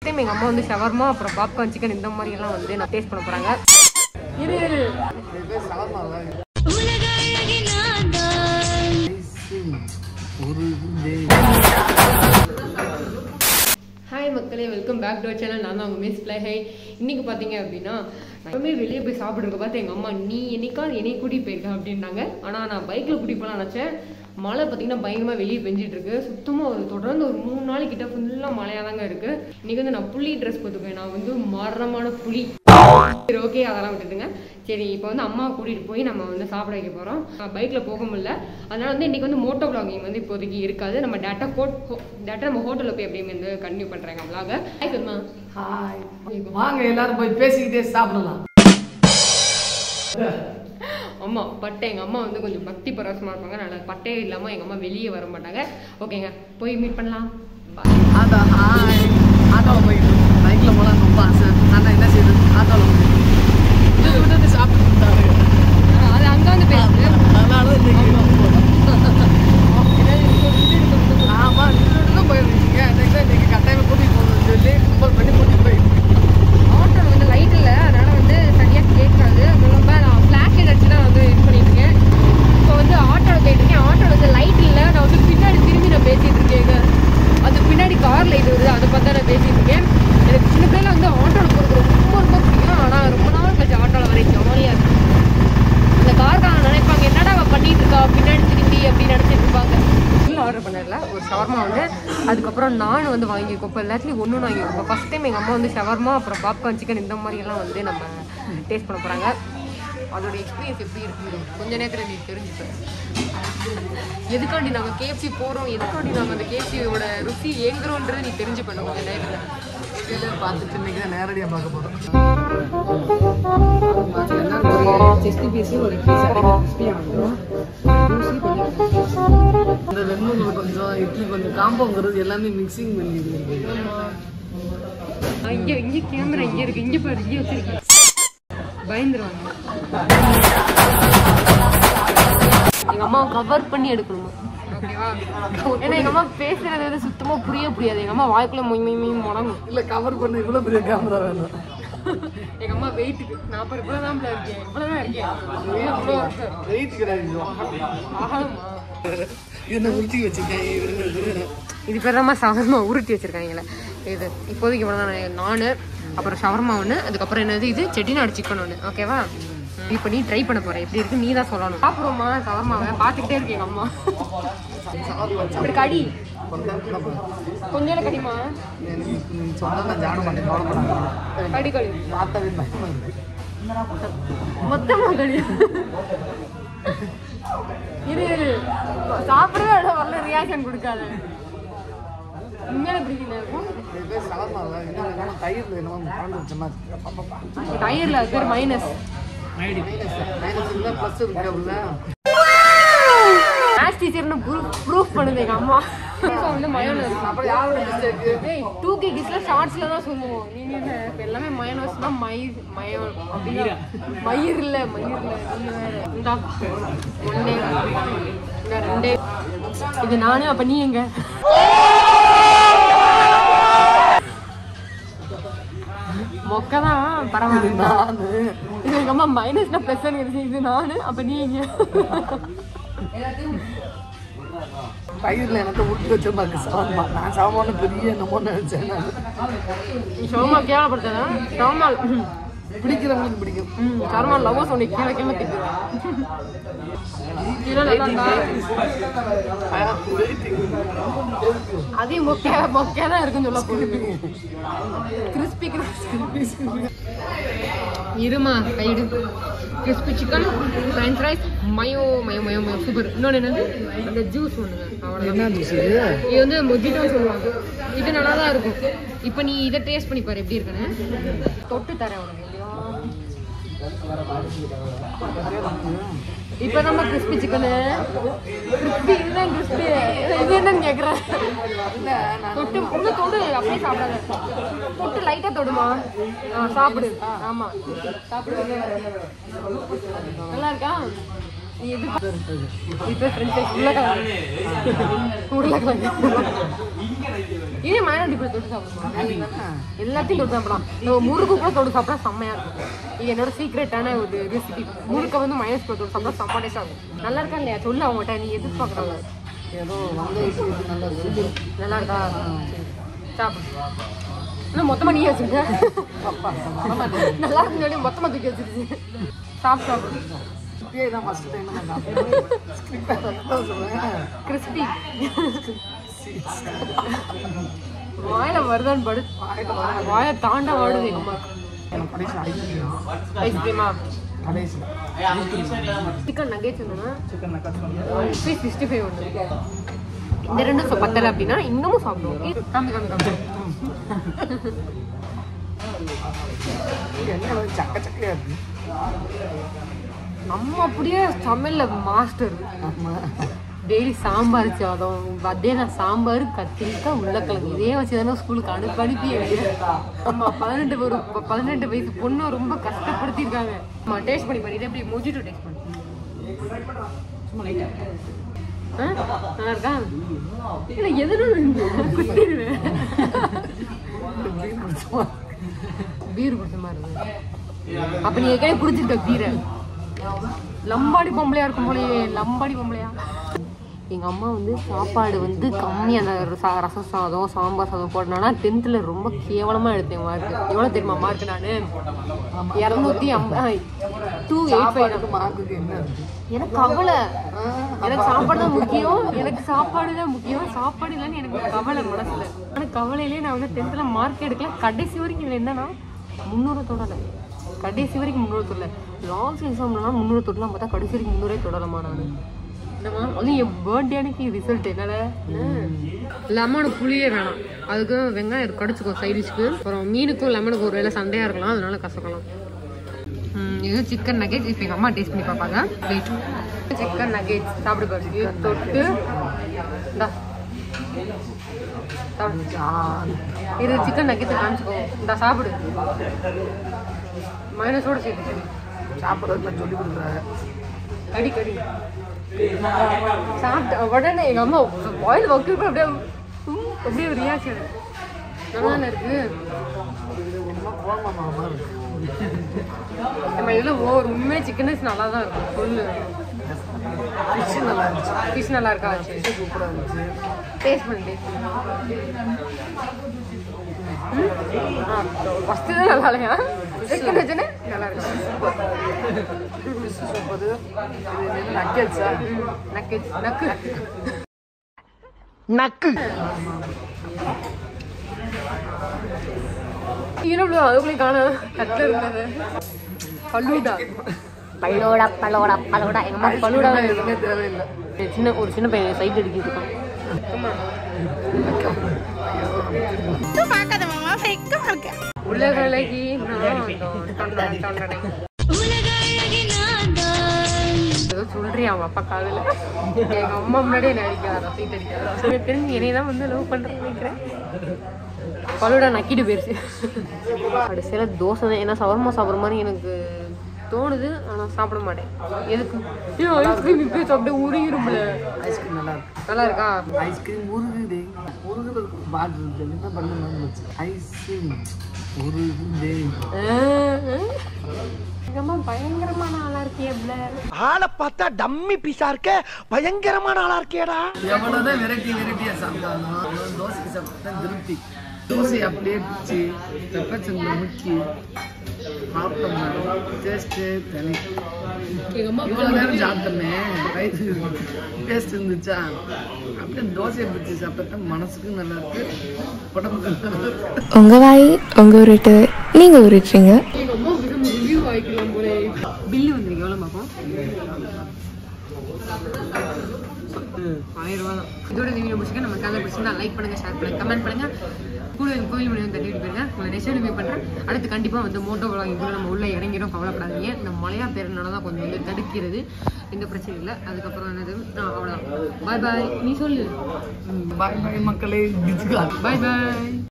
Time எங்கள் அம்மா வந்து ஷவர்மா அப்புறம் பாப்கார்ன் சிக்கன் இந்த மாதிரி எல்லாம் வந்து நான் டேஸ்ட் பண்ண போகிறாங்க இரு இரு ஹாய் மக்களே வெல்கம் பேக் டு சேனல் நான் தான் உங்கள் மிஸ் பிளே ஹை இன்னைக்கு பார்த்தீங்க அப்படின்னா நான் எப்பவுமே வெளியே போய் சாப்பிட்றத பார்த்து எங்கள் அம்மா நீ என்னைக்காவது என்னை கூட்டிகிட்டு போயிருக்க அப்படின்னாங்க ஆனால் நான் பைக்கில் கூட்டிகிட்டு போகலாம் நினச்சேன் மழை பார்த்தீங்கன்னா பயங்கரமாக வெளியே பெஞ்சிட்டு இருக்கு சுத்தமாக ஒரு தொடர்ந்து ஒரு மூணு நாள் கிட்ட ஃபுல்லாக மழையாக தாங்க இருக்கு இன்னைக்கு வந்து நான் புளி ட்ரெஸ் போட்டுக்கேன் நான் வந்து மரணமான புளி சரி ஓகே அதெல்லாம் விட்டுட்டுங்க சரி இப்போ வந்து அம்மா கூட்டிகிட்டு போய் நம்ம வந்து சாப்பிட வைக்க போகிறோம் பைக்கில் போக முடியல அதனால வந்து இன்னைக்கு வந்து மோட்டோ vlogging வந்து இப்போதைக்கு இருக்காது நம்ம டேட்டா கோட் டேட்டா நம்ம ஹோட்டலில் போய் அப்படியே வந்து கண்டினியூ பண்ணுறாங்க vlog ஹாய் சொல்லுமா ஹாய் வாங்க எல்லாரும் போய் பேசிக்கிட்டே சாப்பிடலாம் அம்மா பட்டை எங்கள் அம்மா வந்து கொஞ்சம் பக்தி பரவசமாக இருப்பாங்க அதனால் பட்டையே இல்லாமல் எங்கள் அம்மா வெளியே வர மாட்டாங்க ஓகேங்க போய் மீட் பண்ணலாம் Bye. ஆட்டோ ஹாய் ஆட்டோவில் போயிட்டு பைக்கில் போகலாம் ரொம்ப ஆசை ஆனால் என்ன செய்யுது ஆட்டோவில் போயிட்டு இது விட்டு சாப்பிட்டு இருந்தாரு அது அங்கே வந்து பேசுது அதனால இன்னைக்கு ஆமாம் இது தான் போயிருந்துச்சுங்க இன்னைக்கு இன்னைக்கு கட்டாயமாக கூட்டிகிட்டு போகணும்னு சொல்லி கம்பல் பண்ணி கூட்டிகிட்டு போயிட்டு ஆட்டோவில் வந்து லைட் இல்லை அதனால வந்து சரியாக கேட்காது ரொம்ப நான் ஃப்ளாஷ் அடிச்சு தான் வந்து இது பண்ணிட்டு இருக்கேன் இப்போ வந்து ஆட்டோவில் போயிட்டு இருக்கேன் ஆட்டோவில் வந்து லைட் இல்லை நான் வந்து பின்னாடி திரும்பி நான் பேசிட்டு இருக்கேங்க அது பின்னாடி கார் லைட் வருது அதை பார்த்தா நான் பேசிட்டு இருக்கேன் எனக்கு சின்ன பிள்ளைல வந்து ஆட்டோவில் போகிறது ரொம்ப ரொம்ப பிடிக்கும் ஆனால் ரொம்ப நாள் கழிச்சு ஆட்டோவில் வரை ஜாலியாக இருக்கும் அந்த கார்காரன் நினைப்பாங்க என்னடா அவ பண்ணிட்டு இருக்கா பின்னாடி திரும்பி அப்படின்னு நினைச்சிட்டு இருப்பாங்க இல்லை ஆர்டர் பண்ணல ஒரு ஷவர்மா வந்து அதுக்கப்புறம் நான் வந்து வாங்கியிருக்கோம் இப்போ எல்லாத்துலேயும் ஒன்று வாங்கியிருக்கோம் ஃபஸ்ட் டைம் எங்கள் அம்மா வந்து ஷவர்மா அப்புறம் பாப்கார்ன் சிக்கன் இந்த மாதிரி எல்லாம் வந்து நம்ம டேஸ்ட் பண்ண போகிறாங்க அதோட எக்ஸ்பீரியன்ஸ் எப்படி இருக்குது கொஞ்ச நேரத்தில் நீ தெரிஞ்சுப்பேன் எதுக்காண்டி நாங்கள் கேஎஃப்சி போகிறோம் எதுக்காண்டி நாங்கள் அந்த கேஎஃப்சியோட ருசி ஏங்குறோன்றது நீ தெரிஞ்சுக்கணும் கொஞ்ச நேரத்தில் இதெல்லாம் பார்த்துட்டு இன்னைக்கு தான் நேரடியாக பார்க்க போகிறோம் செஸ்ட் பீஸ் ஒரு பீஸ் கிறிஸ்பியாக வந்துடும் இந்த வெண்ணூல் கொஞ்சம் இட்லி கொஞ்சம் காம்போங்கிறது எல்லாமே மிக்சிங் பண்ணி இங்கே இங்கே கேமரா இங்கே இருக்கு இங்கே பாரு இங்கே வச்சிருக்கேன் பயந்துருவாங்க எங்க அம்மா கவர் பண்ணி எடுக்கணுமா ஓகேவா ஏன்னா எங்க அம்மா பேசுறது வந்து சுத்தமா புரிய புரியாது எங்க அம்மா வாய்க்குள்ள மொய் மொய் மொய் முடங்கும் இல்லை கவர் பண்ண இவ்வளோ பெரிய கேமரா வேணும் எங்க அம்மா வெயிட்டுக்கு நாற்பது ரூபாய் தான் இருக்கேன் இவ்வளவுதான் இருக்கேன் இவ்வளவு இருக்கு. வெயிட் கிடையாது ஆகணுமா என்ன உறுத்தி வச்சுருக்கேன் இது பேர் தான் ஷவர்மா உருட்டி வச்சிருக்காங்களே இது இப்போதைக்கு இவ்வளோ தான் நான் அப்புறம் ஷவர்மா ஒன்று அதுக்கப்புறம் என்னது இது செட்டிநாடு சிக்கன் ஒன்று ஓகேவா இப்போ நீ ட்ரை பண்ண போற எப்படி இருக்கு நீ தான் சொல்லணும் சாப்பிடுவோமா ஷவர்மாவை பார்த்துக்கிட்டே இருக்கு எங்கள் அம்மா இப்படி கடி கொஞ்சம் கடிமா சொன்னால் நான் ஜாட மாட்டேன் கவலைப்படாத கடி கடி பார்த்தாவே பயமா இருக்கு. மொத்தமா கடி இரு இரு சாப்பிடவே அவ்வளோ வரல ரியாக்ஷன் கொடுக்காத உண்மையில பிடிக்கல இருக்கும் இது பேர் சலமா இல்லை இன்னும் என்னமோ தயிரில் என்னமோ கலந்து வச்ச மாதிரி டயர்ல அது பேர் மைனஸ் மைனஸ் இருந்தால் ப்ளஸ் இருக்கு அப்படின்னா மேத்ஸ் டீச்சர்னு ப்ரூஃப் பண்ணுது எங்க அம்மா வந்து மயோனஸ் அப்புறம் யாரோட மிஸ்டேக்கு ஏய் டூ கே கிஸ்ல ஷார்ட்ஸ்ல தான் சொல்லுவோம் நீங்க என்ன இப்ப எல்லாமே மயோனஸ் தான் மயிர் மயோ அப்படின்னா மயிர் இல்ல மயிர் இல்ல நீங்க வேற இந்தா ஒன்னே இந்த ரெண்டே இது நானு அப்ப நீ எங்க மொக்க தான் பரவாயில்ல நான் இது எங்க அம்மா மைனஸ்ல பிளஸ் இது நானு அப்ப நீ எங்க தயிரில் எனக்கு விட்டு வச்ச மாதிரி சவமா நான் சவமான பெரிய என்னமோ நினச்சேன் நான் ஷோமா கேவலப்படுத்தாத ஷோமா பிடிக்கிறவங்களுக்கு பிடிக்கும் ம் சர்மா லவ்வர்ஸ் உன்னை கீழே கீழே திட்டுவேன் இதெல்லாம் நல்லா இருக்கா அதையும் மொக்கையா மொக்கையா தான் இருக்குன்னு சொல்ல போகுது கிறிஸ்பி கிறிஸ்பி இருமா கைடு crispy chicken French rice mayo mayo mayo mayo super இன்னொன்று என்னது அந்த ஜூஸ் ஒன்றுங்க அவ்வளோதான் என்ன ஜூஸ் இது இது வந்து மொஜிட்டோன்னு சொல்லுவாங்க இது நல்லா தான் இருக்கும் இப்போ நீ இதை டேஸ்ட் பண்ணி பாரு எப்படி இருக்குன்னு தொட்டு தரேன் உனக்கு இல்லையா இப்போ நம்ம கிறிஸ்பி சிக்கனு கிறிஸ்பி இதுதான் கிறிஸ்பி இது என்னன்னு கேட்குறேன் தொட்டு உள்ள தொடு அப்படியே சாப்பிடாத தொட்டு லைட்டாக தொடுமா ஆ சாப்பிடு ஆமாம் சாப்பிடு நல்லா இருக்கா நீ எதிர்பார்த்து இப்போ ஃப்ரெண்ட் சைஸ் உருளைக்கிழங்கு உருளைக்கிழங்கு இதே மயனாண்டி கூட தொட்டு சாப்பிடுமா எல்லாத்தையும் தொட்டு சாப்பிடலாம் நம்ம முறுக்கு கூட தொட்டு சாப்பிட்டா செம்மையா இருக்கும் இது என்னோட சீக்ரெட்டான ஒரு ரெசிபி முறுக்க வந்து மைனஸ் கூட தொட்டு சாப்பிட்டா செம்ம டேஸ்டாக இருக்கும் நல்லா இருக்கா இல்லையா சொல்லு அவங்ககிட்ட நீ எதிர்பார்க்குறாங்க ஏதோ வந்த இது நல்லா இருக்கு நல்லா இருக்கா சாப்பிடு இன்னும் மொத்தமா நீ வச்சுருக்க அப்பா வரமாட்டேன் நல்லா இருக்குன்னு சொல்லி மொத்தமா தூக்கி வச்சிருச்சு சாப்பிட்டு சாப்பிடு இப்பயே தான் ஃபர்ஸ்ட் டைம் நான் சாப்பிட்றேன் ஸ்கிரிப்டாக சொல்லுவேன் கிறிஸ்பி வாயில வருதான்னு படு வாயை தாண்டா வாடுது எங்க அம்மா எனக்கு கடைசி ஐஸ்கிரீம் ஐஸ்கிரீமா கடைசி சிக்கன் நகேட்ஸ் இருந்ததுன்னா சிக்கன் நான் கட் பண்ணுறேன் ருபீஸ் சிக்ஸ்டி ஃபைவ் ஒன்று இந்த ரெண்டும் சொ- பத்தலை அப்படின்னா இன்னமும் சாப்பிடுவோம் இது காமி காமி காமி என்ன வந்து சக்க சக்கையாக இருக்கு நம்ம அப்படியே சமையல்ல மாஸ்டர் ஆமாம் டெய்லி சாம்பார் சாதம் மத்தியானம் சாம்பார் கத்திரிக்காய் உருளைக்கிழங்கு இதே வச்சு தானே ஸ்கூலுக்கு அனுப்பி அனுப்பி ஆமா பதினெட்டு ஒரு ப- பதினெட்டு வயசு பொண்ணை ரொம்ப கஷ்டப்படுத்திருக்காங்க ஆமா டேஸ்ட் பண்ணி பண்ணிட்டு எப்படி மொஜிட்டோ டேஸ்ட் பண்ணி சும்மா லைட்டாக ஆ? நல்லா இருக்கா இல்லை எதுவும் குத்திடுவேன் பீர் குடிச்ச மாதிரி இருக்கு அப்ப நீ ஏற்கனவே குடிச்சிருக்க பீரை லம்பாடி பொம்பளையா இருக்கும் போலயே லம்பாடி பொம்பளையா எங்க அம்மா வந்து சாப்பாடு வந்து கம்மியான சா- ரசம் சாதம் சாம்பார் சாதம் போட்டனால டென்த்தில் ரொம்ப கேவலமா எடுத்தேன் மார்க் எவ்வளோ தெரியுமா மார்க் நான் இரநூத்தி ஐம்பது டூ எயிட் ஃபைவ் சாப்பாடுக்கு மார்க்குக்கு என்ன இருக்கு எனக்கு கவலை எனக்கு சாப்பாடு தான் முக்கியம் எனக்கு சாப்பாடு தான் முக்கியம் சாப்பாடு இல்லைன்னு எனக்கு ஒரு கவலை மனசுல ஆனால் கவலையிலே நான் வந்து டென்த்தில் மார்க் எடுக்கல கடைசி வரைக்கும் இதில் என்னன்னா முந்நூறு தொடலை கடைசி வரைக்கும் முந்நூறு தொடல லாஸ்ட் எக்ஸாம்லாம் முந்நூறு தொடலாம் பார்த்தா கடைசி வரைக்கும் முந்நூறே தொடலமா நான் என்னம்மா அதுவும் என் பர்த்டே அன்னைக்கு ரிசல்ட் என்னடா லெமன் புளியே வேணாம் அதுக்கு வெங்காயம் கடிச்சுக்கோ சைடிஷ்க்கு அப்புறம் மீனுக்கும் லெமனுக்கும் ஒரு வேளை சண்டையாக இருக்கலாம் அதனால கசக்கலாம் ம், இது சிக்கன் நகேட்ஸ் இப்போ எங்கள் அம்மா டேஸ்ட் பண்ணி பார்ப்பாங்க வெயிட் சிக்கன் நகேட்ஸ் சாப்பிடு பாரு இது தொட்டு இந்தா சாப்பிடு இது சிக்கன் நகேட்ஸ் காமிச்சுக்கோ இந்தா சாப்பிடு மைனஸோட சேர்த்து சாப்பிட்றதுக்கு நான் சொல்லி கொடுக்குறாங்க கடி கடி சாப்பிட்ட உடனே எங்கள் அம்மா வாயில் வைக்கிறப்ப அப்படியே உம், அப்படியே ஒரு ரியாக்ஷன் நல்லா இருக்கு ரொம்ப கோபமா மாதிரி இருக்கு நம்ம இதில் ஓ உண்மையாக சிக்கன் ரைஸ் நல்லா தான் இருக்கும் சொல்லு ஃபிஷ் நல்லா இருந்துச்சு ஃபிஷ் நல்லா இருக்கா சரி ஃபிஷ் சூப்பராக இருந்துச்சு டேஸ்ட் பண்ணி டேஸ்ட் ஃபஸ்ட்டு தான் நல்லா இல்லையா செகண்ட் வச்சுன்னு நல்லா இருக்கு ஃபிஷ் சூப்பர் இது என்ன நக்கெட்ஸா நக்கு நக்கு நக்கு ஈரம்ல அதுக்குள்ளே காணும் கட்டில் இருந்தது பல்லூடா பல்லோடா பல்லோடா பல்லோடா எங்கள் அம்மா பல்லூடா எதுவுமே தேவையில்லை சின்ன ஒரு சின்ன பையன் சைட் அடிக்கிட்டு இருக்கான் உலகழகி நான் தொண்டனை, தொண்டனை. ஏதோ சொல்றியா அவங்க அப்பா காதுல எங்க அம்மா முன்னாடியே என்ன அடிக்காதா சீட் அடிக்காதா எனக்கு தெரிஞ்சு என்னை தான் வந்து லவ் பண்றேன்னு நினைக்கிறேன் பழுடா நக்கிட்டு போயிருச்சு கடைசியில தோசை தான் ஏன்னா சவர்மா சாப்பிட்ற மாதிரி எனக்கு தோணுது ஆனா சாப்பிட மாட்டேன் எதுக்கு ஏன் ஐஸ்கிரீம் இப்போ சாப்பிட்டு உருகிரும்ல ஐஸ்கிரீம் நல்லா இருக்கு நல்லா இருக்கா ஐஸ்கிரீம் உருகுது உருகுது பாட்டு இருக்கு என்ன பண்ணணும்னு வச்சு ஐஸ்கிரீம் உருகுது எங்க அம்மா பயங்கரமான ஆளா இருக்கியப்ல ஆளை பார்த்தா டம்மி பீஸா இருக்க பயங்கரமான ஆளா இருக்கேடா எவ்வளோதான் வெரைட்டி வெரைட்டியாக சாப்பிட்டாலும் அவ்வளோ தோசைக்கு சாப்பிட்டா திருப்தி தோசை அப்படியே பிடிச்சி தப்பச்சந்தில் முக்கி சாப்பிட்டோம்னா டேஸ்ட்டு தனி எங்க அம்மா இவ்வளோ நேரம் சாப்பிட்டோமே வயிற்று டேஸ்ட் இருந்துச்சா அப்படியே தோசையை பிடிச்சி சாப்பிட்டா மனசுக்கும் நல்லா இருக்கு உடம்புக்கு நல்லா இருக்கு உங்க வாய் உங்க உருட்டு நீங்க உருட்டுறீங்க எங்க அம்மா கிட்ட ரிவ்யூ வாங்கிக்கலாம் போல பில்லு வந்துருக்கு எவ்வளோ பார்ப்போம் ஆயிரம் ரூபா தான் இதோட இந்த வீடியோ முடிச்சுக்க நம்ம சேனல் பிடிச்சிருந்தா லைக் பண்ணுங்க ஷேர் பண்ணுங்க கமெண்ட் பண்ணுங்க கூட இந்த கோயில் மணி வந்து தட்டிட்டு போயிருங்க உங்களை நெக்ஸ்ட் ரிவ்யூ பண்ணுறேன் அடுத்து கண்டிப்பாக வந்து மோட்டோ vlog கூட நம்ம உள்ள இறங்கிடும் கவலைப்படாதீங்க இந்த மலையா பேருனால தான் கொஞ்சம் வந்து தடுக்கிறது எந்த பிரச்சனையும் இல்லை அதுக்கப்புறம் என்னது ஆ அவ்வளோதான் பாய் பாய் நீ சொல்லு பாய் பாய் மக்களே இதுக்கு பாய் பாய்